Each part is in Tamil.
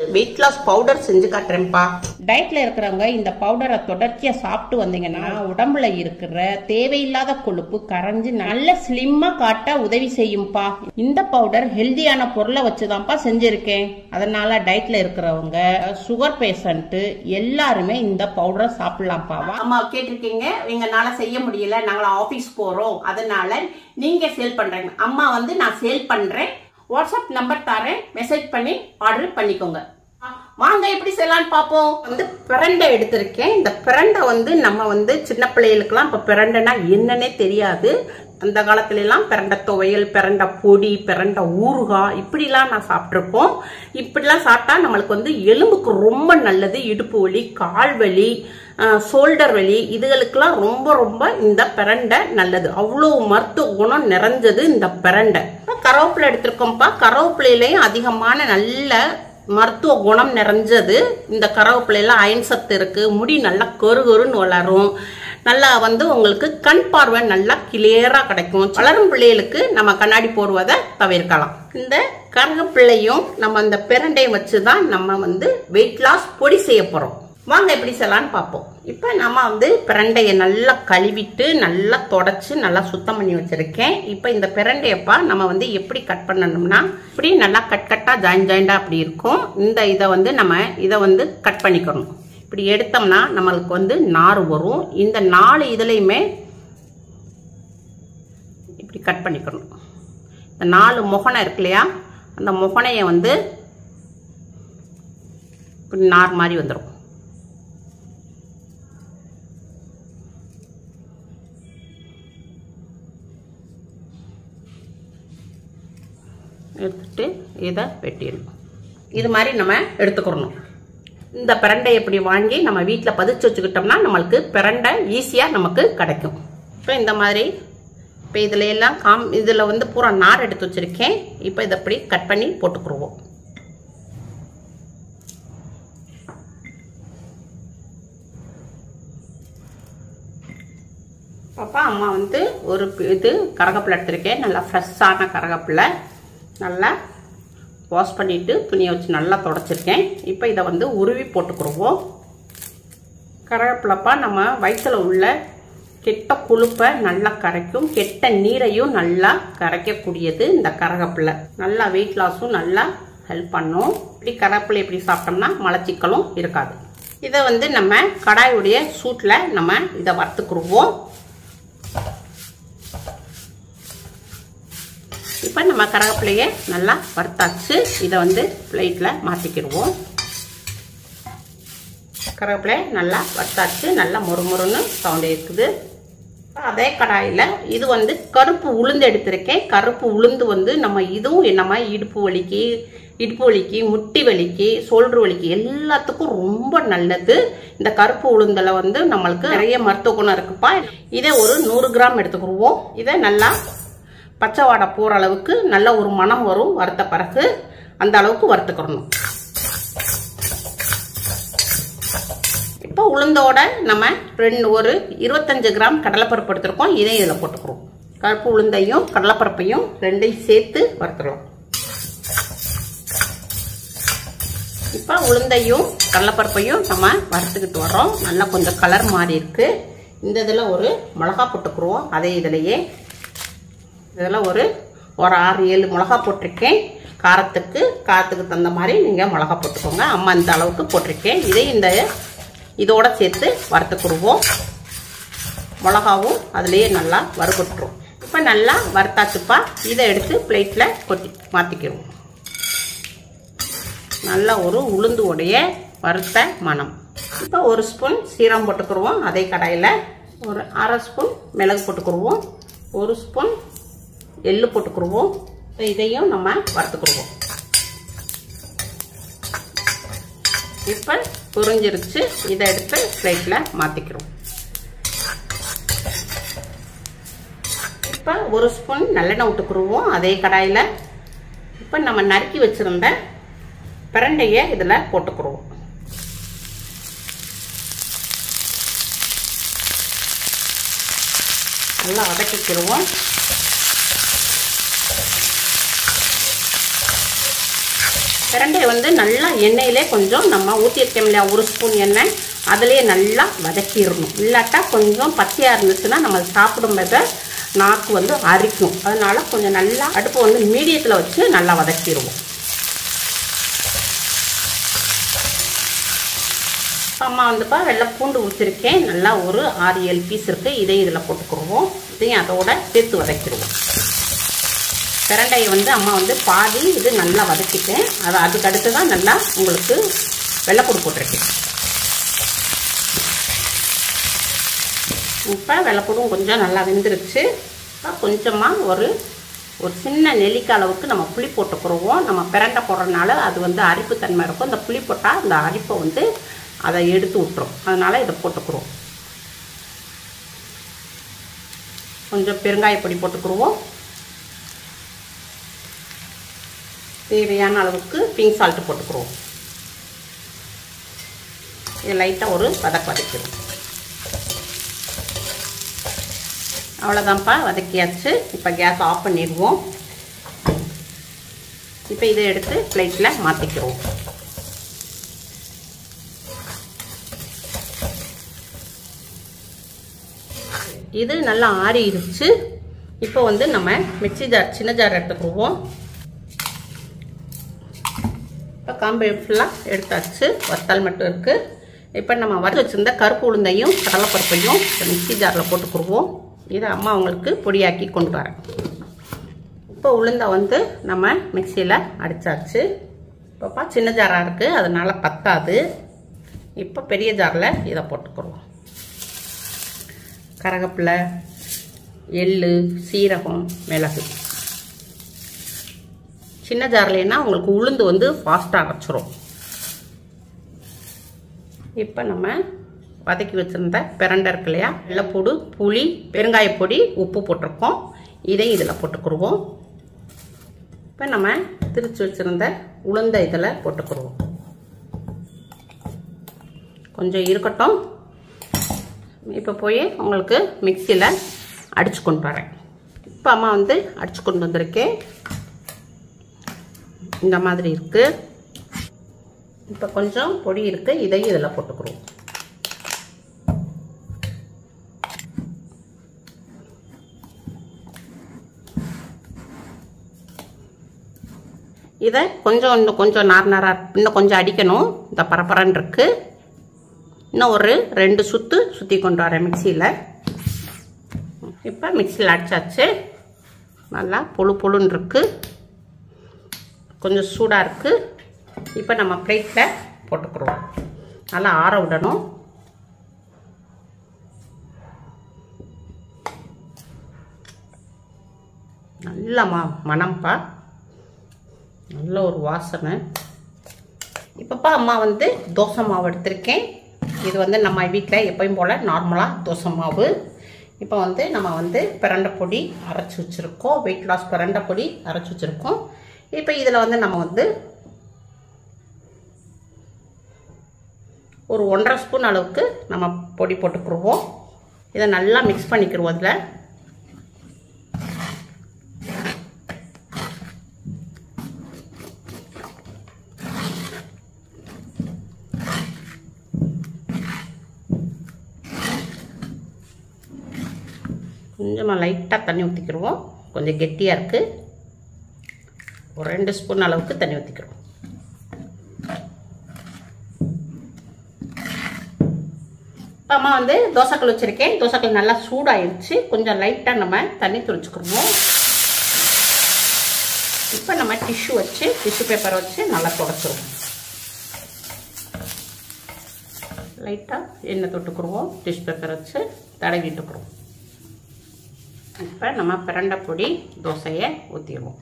வெயிட் லாஸ் பவுடர் செஞ்சு காட்டுறேன்ப்பா டயட்ல இருக்கிறவங்க இந்த பவுடரை தொடர்ச்சியா சாப்பிட்டு வந்தீங்கன்னா உடம்புல இருக்கிற தேவையில்லாத கொழுப்பு கரைஞ்சு நல்ல ஸ்லிம்மா காட்ட உதவி செய்யும்பா இந்த பவுடர் ஹெல்தியான பொருளை வச்சுதான்ப்பா செஞ்சிருக்கேன் அதனால டயட்ல இருக்கிறவங்க சுகர் பேஷண்ட் எல்லாருமே இந்த பவுடரை சாப்பிடலாம்ப்பா அம்மா கேட்டிருக்கீங்க எங்கனால செய்ய முடியல நாங்கள ஆபீஸ் போறோம் அதனால நீங்க சேல் பண்றீங்க அம்மா வந்து நான் சேல் பண்றேன் வாட்ஸ்அப் நம்பர் தரேன் மெசேஜ் பண்ணி ஆர்டர் பண்ணிக்கோங்க வாங்க எப்படி செய்யலாம்னு பார்ப்போம் வந்து பிரண்டை எடுத்திருக்கேன் இந்த பிரண்டை வந்து நம்ம வந்து சின்ன பிள்ளைகளுக்கெல்லாம் இப்போ பிரண்டைனா என்னன்னே தெரியாது அந்த காலத்துல எல்லாம் பிரண்டை துவையல் பிரண்டை பொடி பிரண்டை ஊறுகாய் இப்படிலாம் நான் சாப்பிட்ருக்கோம் இப்படிலாம் சாப்பிட்டா நம்மளுக்கு வந்து எலும்புக்கு ரொம்ப நல்லது இடுப்பு வலி கால் வலி ஷோல்டர் வலி இதுகளுக்கெல்லாம் ரொம்ப ரொம்ப இந்த பிரண்டை நல்லது அவ்வளோ மருத்துவ குணம் நிறைஞ்சது இந்த பிரண்டை கருவேப்பிலை எடுத்திருக்கோம்ப்பா கருவேப்பிலையிலையும் அதிகமான நல்ல மருத்துவ குணம் நிறைஞ்சது இந்த கருவேப்பிலையில அயன் சத்து இருக்கு முடி நல்லா கரு கருன்னு வளரும் நல்லா வந்து உங்களுக்கு கண் பார்வை நல்லா கிளியரா கிடைக்கும் வளரும் பிள்ளைகளுக்கு நம்ம கண்ணாடி போடுவதை தவிர்க்கலாம் இந்த கருகப்பிள்ளையும் நம்ம அந்த பிரண்டையும் வச்சு தான் நம்ம வந்து வெயிட் லாஸ் பொடி செய்ய போறோம் வாங்க எப்படி செய்யலாம்னு பார்ப்போம் இப்போ நம்ம வந்து பிரண்டையை நல்லா கழுவிட்டு நல்லா தொடச்சு நல்லா சுத்தம் பண்ணி வச்சிருக்கேன் இப்போ இந்த பிரண்டையப்பா நம்ம வந்து எப்படி கட் பண்ணணும்னா இப்படி நல்லா கட் கட்டா ஜாயின் ஜாயிண்டா அப்படி இருக்கும் இந்த இதை வந்து நம்ம இதை வந்து கட் பண்ணிக்கணும் இப்படி எடுத்தோம்னா நம்மளுக்கு வந்து நார் வரும் இந்த நாலு இதுலையுமே இப்படி கட் பண்ணிக்கணும் இந்த நாலு முகனை இருக்கு இல்லையா அந்த முகனையை வந்து இப்படி நார் மாதிரி வந்துடும் எடுத்துட்டு இதை வெட்டிடணும் இது மாதிரி நம்ம எடுத்துக்கிறணும் இந்த பிரண்டை எப்படி வாங்கி நம்ம வீட்டில் பதிச்சு வச்சுக்கிட்டோம்னா நம்மளுக்கு பிரண்டை ஈஸியாக நமக்கு கிடைக்கும் இப்போ இந்த மாதிரி இப்போ இதில் எல்லாம் காம் இதில் வந்து பூரா நார் எடுத்து வச்சுருக்கேன் இப்போ இதை அப்படி கட் பண்ணி போட்டுக்குருவோம் பாப்பா அம்மா வந்து ஒரு இது கரகப்பில் எடுத்திருக்கேன் நல்லா ஃப்ரெஷ்ஷான கரகப்பில் நல்லா வாஷ் பண்ணிவிட்டு துணியை வச்சு நல்லா தொடச்சிருக்கேன் இப்போ இதை வந்து உருவி போட்டுக்குருவோம் கரகப்பிலப்பா நம்ம வயிற்றில் உள்ள கெட்ட கொழுப்பை நல்லா கரைக்கும் கெட்ட நீரையும் நல்லா கரைக்கக்கூடியது இந்த கரகப்பில் நல்லா வெயிட் லாஸும் நல்லா ஹெல்ப் பண்ணும் இப்படி கரப்பில் எப்படி சாப்பிட்டோம்னா மலச்சிக்கலும் இருக்காது இதை வந்து நம்ம கடாயுடைய சூட்டில் நம்ம இதை வறுத்துக்குருவோம் இப்போ நம்ம கரகப்பிலையை நல்லா வறுத்தாச்சு இதை வந்து பிளேட்டில் மாற்றிக்கிடுவோம் கருவேப்பிலை நல்லா வறுத்தாச்சு நல்லா முறுமுறுன்னு சவுண்ட் இருக்குது அதே கடாயில் இது வந்து கருப்பு உளுந்து எடுத்திருக்கேன் கருப்பு உளுந்து வந்து நம்ம இதுவும் நம்ம இடுப்பு வலிக்கு இடுப்பு வலிக்கு முட்டி வலிக்கு சோல்ட்ரு வலிக்கு எல்லாத்துக்கும் ரொம்ப நல்லது இந்த கருப்பு உளுந்தில் வந்து நம்மளுக்கு நிறைய மருத்துவ குணம் இருக்குப்பா இதை ஒரு நூறு கிராம் எடுத்துக்கிடுவோம் இதை நல்லா பச்சை வாடை போகிற அளவுக்கு நல்ல ஒரு மனம் வரும் வறுத்த பிறகு அந்த அளவுக்கு வறுத்துக்கிறணும் இப்போ உளுந்தோட நம்ம ரெண்டு ஒரு இருபத்தஞ்சு கிராம் கடலைப்பருப்பு எடுத்துருக்கோம் இதையும் இதில் போட்டுக்கிறோம் கருப்பு உளுந்தையும் கடலைப்பருப்பையும் ரெண்டையும் சேர்த்து வறுத்துடலாம் இப்போ உளுந்தையும் கடலைப்பருப்பையும் நம்ம வறுத்துக்கிட்டு வரோம் நல்லா கொஞ்சம் கலர் மாறி இருக்கு இந்த இதில் ஒரு மிளகா போட்டுக்குருவோம் அதே இதுலையே இதில் ஒரு ஒரு ஆறு ஏழு மிளகா போட்டிருக்கேன் காரத்துக்கு காரத்துக்கு தகுந்த மாதிரி நீங்கள் மிளகா போட்டுக்கோங்க அம்மா இந்த அளவுக்கு போட்டிருக்கேன் இதை இந்த இதோட சேர்த்து வறுத்துக்குருவோம் மிளகாவும் அதுலேயே நல்லா வறுபட்டுரும் இப்போ நல்லா வறுத்தாச்சுப்பா இதை எடுத்து பிளேட்டில் கொட்டி மாற்றிக்கிடுவோம் நல்ல ஒரு உளுந்து உடைய வறுத்த மணம் இப்போ ஒரு ஸ்பூன் சீரம் போட்டுக்குருவோம் அதே கடாயில் ஒரு அரை ஸ்பூன் மிளகு போட்டுக்குருவோம் ஒரு ஸ்பூன் எள்ளு போட்டுக்குருவோம் இதையும் நம்ம வறுத்துக்குருவோம் இப்போ புரிஞ்சிருச்சு இதை எடுத்து பிளேட்டில் மாற்றிக்கிறோம் இப்போ ஒரு ஸ்பூன் நல்லெண்ணெய் விட்டுக்குருவோம் அதே கடாயில் இப்போ நம்ம நறுக்கி வச்சுருந்த பிரண்டையை இதில் போட்டுக்குருவோம் நல்லா வதக்கிக்கிடுவோம் பிரண்டையை வந்து நல்லா எண்ணெயிலே கொஞ்சம் நம்ம ஊற்றிருக்கோம் இல்லையா ஒரு ஸ்பூன் எண்ணெய் அதுலேயே நல்லா வதக்கிடணும் இல்லாட்டா கொஞ்சம் பச்சையாக இருந்துச்சுன்னா நம்ம சாப்பிடும்போது நாக்கு வந்து அரிக்கும் அதனால கொஞ்சம் நல்லா அடுப்பை வந்து மீடியத்தில் வச்சு நல்லா வதக்கிடுவோம் அம்மா வந்துப்பா வெள்ளை பூண்டு ஊற்றிருக்கேன் நல்லா ஒரு ஆறு ஏழு பீஸ் இருக்குது இதையும் இதில் போட்டுக்கிடுவோம் இதையும் அதோட சேர்த்து வதக்கிடுவோம் பிரண்டையை வந்து அம்மா வந்து பாதி இது நல்லா வதக்கிட்டேன் அது அதுக்கு அடுத்து தான் நல்லா உங்களுக்கு வெள்ளைப்பூடு போட்டிருக்கேன் இப்போ வெள்ளைப்பூடும் கொஞ்சம் நல்லா வெந்துருச்சு இப்போ கொஞ்சமாக ஒரு ஒரு சின்ன நெல்லிக்காய் அளவுக்கு நம்ம புளி போட்டுக்கிறோம் நம்ம பிரண்டை போடுறதுனால அது வந்து அரிப்பு தன்மை இருக்கும் இந்த புளி போட்டால் அந்த அரிப்பை வந்து அதை எடுத்து விட்டுரும் அதனால் இதை போட்டுக்கிறோம் கொஞ்சம் பெருங்காயப்பொடி போட்டுக்கிடுவோம் தேவையான அளவுக்கு பிங்க் சால்ட்டு போட்டுக்கிறோம் இது லைட்டாக ஒரு வதக்க வதக்கிடும் அவ்வளோதான்ப்பா வதக்கியாச்சு இப்போ கேஸ் ஆஃப் பண்ணிடுவோம் இப்போ இதை எடுத்து பிளேட்டில் மாற்றிக்கிறோம் இது நல்லா ஆறிடுச்சு இப்போ வந்து நம்ம மிக்சி ஜார் சின்ன ஜார் எடுத்துக்குருவோம் இப்போ காம்பு ஃபுல்லாக எடுத்தாச்சு வத்தல் மட்டும் இருக்குது இப்போ நம்ம வறுத்து வச்சுருந்த கருப்பு உளுந்தையும் கடலைப்பருப்பையும் மிக்சி ஜாரில் போட்டுக்குருவோம் இதை அம்மா அவங்களுக்கு பொடியாக்கி கொண்டு வரேன் இப்போ உளுந்தை வந்து நம்ம மிக்சியில் அடித்தாச்சு இப்போப்பா சின்ன ஜாராக இருக்குது அதனால் பத்தாது இப்போ பெரிய ஜாரில் இதை போட்டுக்குருவோம் கரகப்பில் எள்ளு சீரகம் மிளகு சின்ன ஜார்லேன்னா உங்களுக்கு உளுந்து வந்து ஃபாஸ்ட்டாக அரைச்சிரும் இப்போ நம்ம வதக்கி வச்சுருந்த பிரண்டை இருக்கு இல்லையா வெள்ளைப்பூடு புளி பெருங்காயப்பொடி உப்பு போட்டிருக்கோம் இதையும் இதில் போட்டுக்குருவோம் இப்போ நம்ம திரிச்சு வச்சுருந்த உளுந்த இதில் போட்டுக்குருவோம் கொஞ்சம் இருக்கட்டும் இப்போ போய் உங்களுக்கு மிக்சியில் அடிச்சு கொண்டு வரேன் இப்போ அம்மா வந்து அடிச்சு கொண்டு வந்திருக்கேன் இந்த மாதிரி இருக்குது இப்போ கொஞ்சம் பொடி இருக்குது இதையும் இதில் போட்டுக்கிறோம் இதை கொஞ்சம் இன்னும் கொஞ்சம் நார் நாராக இன்னும் கொஞ்சம் அடிக்கணும் இந்த பரப்பரன்னு இருக்கு இன்னும் ஒரு ரெண்டு சுற்று சுற்றி கொண்டு வரேன் மிக்சியில் இப்போ மிக்சியில் அடிச்சாச்சு நல்லா பொழு பொழுன்னு இருக்குது கொஞ்சம் சூடாக இருக்குது இப்போ நம்ம பிளேட்டில் போட்டுக்கிறோம் நல்லா ஆற விடணும் நல்ல மா மணம்ப்பா நல்ல ஒரு வாசனை இப்போப்பா அம்மா வந்து தோசை மாவு எடுத்திருக்கேன் இது வந்து நம்ம வீட்டில் எப்பயும் போல் நார்மலாக தோசை மாவு இப்போ வந்து நம்ம வந்து பிரண்டை பொடி அரைச்சி வச்சுருக்கோம் வெயிட் லாஸ் பிரண்டை பொடி அரைச்சி வச்சுருக்கோம் இப்போ இதில் வந்து நம்ம வந்து ஒரு ஒன்றரை ஸ்பூன் அளவுக்கு நம்ம பொடி போட்டுக்கிடுவோம் இதை நல்லா மிக்ஸ் பண்ணிக்கிடுவோம் அதில் கொஞ்சமாக லைட்டாக தண்ணி ஊற்றிக்கிடுவோம் கொஞ்சம் கெட்டியாக இருக்குது ஒரு ரெண்டு ஸ்பூன் அளவுக்கு தண்ணி ஊற்றிக்கிறோம் இப்போ அம்மா வந்து தோசைக்கல் வச்சுருக்கேன் தோசைக்கல் நல்லா சூடாயிருச்சு கொஞ்சம் லைட்டாக நம்ம தண்ணி துளிச்சுக்கிடுவோம் இப்போ நம்ம டிஷ்யூ வச்சு டிஷ்யூ பேப்பர் வச்சு நல்லா தொடச்சிருவோம் லைட்டாக எண்ணெய் தொட்டுக்குருவோம் டிஷ்யூ பேப்பர் வச்சு தடவிட்டுக்குருவோம் இப்போ நம்ம பிரண்டை பொடி தோசையை ஊற்றிடுவோம்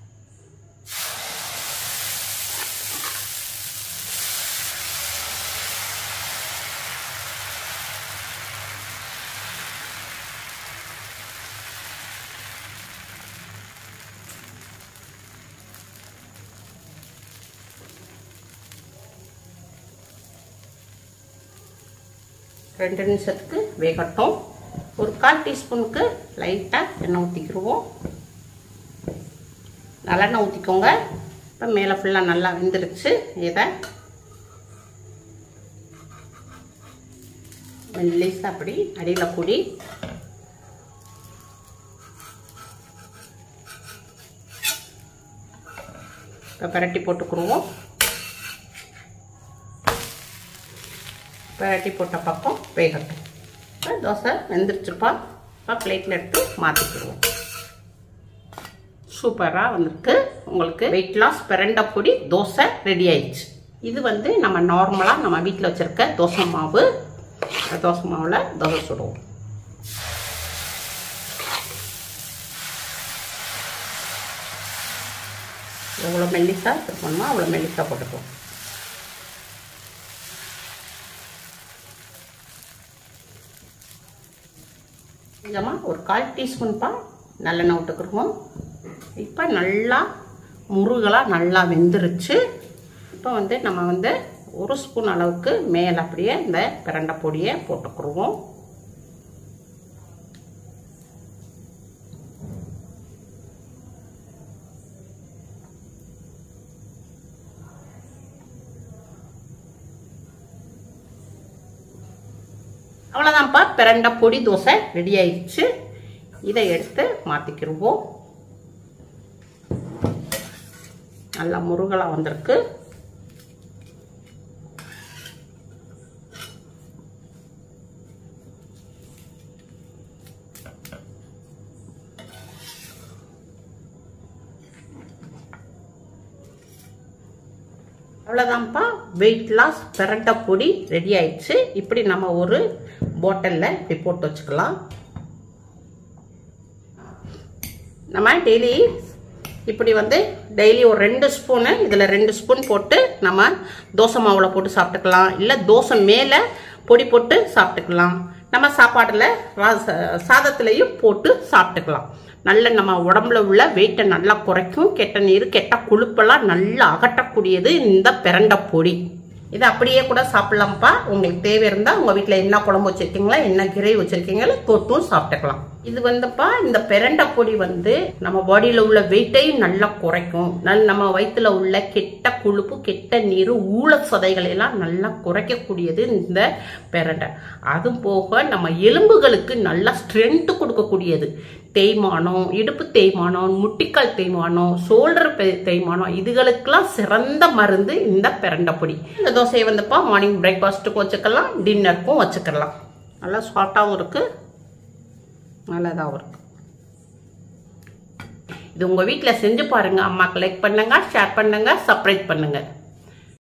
ரெண்டு நிமிஷத்துக்கு வேகட்டும் ஒரு கால் டீஸ்பூனுக்கு லைட்டாக எண்ணெய் ஊற்றிக்கிடுவோம் நல்லெண்ணெய் ஊற்றிக்கோங்க இப்போ மேலே ஃபுல்லாக நல்லா வெந்துருச்சு இதை மெல்லிசா அப்படி அடியில் கூடி இப்போ பரட்டி போட்டுக்குருவோம் பரட்டி போட்ட பக்கம் வேகட்டும் இப்போ தோசை வெந்துருச்சுப்பா இப்போ பிளேட்டில் எடுத்து மாற்றிக்கிடுவோம் சூப்பராக வந்திருக்கு உங்களுக்கு வெயிட் லாஸ் பிரண்டை பொடி தோசை ரெடி ஆயிடுச்சு இது வந்து நம்ம நார்மலாக நம்ம வீட்டில் வச்சுருக்க தோசை மாவு தோசை மாவில் தோசை சுடுவோம் எவ்வளோ மெல்லிசா இருக்கணுமோ அவ்வளோ மெல்லிசா போட்டுக்குவோம் கொஞ்சமாக ஒரு கால் டீஸ்பூன்ப்பா நல்லெண்ணெய் விட்டுக்குருவோம் இப்போ நல்லா முருகலாக நல்லா வெந்துருச்சு இப்போ வந்து நம்ம வந்து ஒரு ஸ்பூன் அளவுக்கு மேலே அப்படியே இந்த பிரண்டை பொடியை போட்டுக்குருவோம் அவ்வளோதான்ப்பா பிரண்டை பொடி தோசை ரெடி ஆயிடுச்சு இதை எடுத்து மாற்றிக்கிடுவோம் நல்லா முருகலாக வந்திருக்கு அவ்வளோதான்ப்பா வெயிட் லாஸ் பிரண்டை பொடி ரெடி ஆயிடுச்சு இப்படி நம்ம ஒரு பாட்டிலில் இப்படி போட்டு வச்சுக்கலாம் நம்ம டெய்லி இப்படி வந்து டெய்லி ஒரு ரெண்டு ஸ்பூனு இதில் ரெண்டு ஸ்பூன் போட்டு நம்ம தோசை மாவில் போட்டு சாப்பிட்டுக்கலாம் இல்லை தோசை மேலே பொடி போட்டு சாப்பிட்டுக்கலாம் நம்ம சாப்பாட்டில் சாதத்துலேயும் போட்டு சாப்பிட்டுக்கலாம் நல்ல நம்ம உடம்புல உள்ள வெயிட்டை நல்லா குறைக்கும் கெட்ட நீர் கெட்ட கொழுப்பெல்லாம் நல்லா அகற்றக்கூடியது இந்த பிரண்டை பொடி இது அப்படியே கூட சாப்பிடலாம்ப்பா உங்களுக்கு தேவை இருந்தால் உங்கள் வீட்டில் என்ன குழம்பு வச்சுருக்கீங்களா என்ன கிரேவி வச்சுருக்கீங்களோ தொட்டும் சாப்பிட்டுக்கலாம் இது வந்துப்பா இந்த பிரண்டை பொடி வந்து நம்ம பாடியில் உள்ள வெயிட்டையும் நல்லா குறைக்கும் நல் நம்ம வயிற்றுல உள்ள கெட்ட கொழுப்பு கெட்ட நீர் ஊழ சதைகளை எல்லாம் நல்லா குறைக்கக்கூடியது இந்த பிரண்டை அது போக நம்ம எலும்புகளுக்கு நல்லா ஸ்ட்ரென்த் கொடுக்கக்கூடியது தேய்மானம் இடுப்பு தேய்மானம் முட்டிக்கால் தேய்மானம் ஷோல்டர் தேய்மானம் இதுகளுக்கெல்லாம் சிறந்த மருந்து இந்த பிரண்டை பொடி இந்த தோசையை வந்துப்பா மார்னிங் பிரேக்ஃபாஸ்ட்டுக்கும் வச்சுக்கலாம் டின்னருக்கும் வச்சுக்கலாம் நல்லா சாஃப்டாகவும் இருக்குது நல்லதாகவும் இருக்கு இது உங்கள் வீட்டில் செஞ்சு பாருங்கள் அம்மாக்கு லைக் பண்ணுங்க ஷேர் பண்ணுங்க சப்ஸ்கிரைப் பண்ணுங்கள்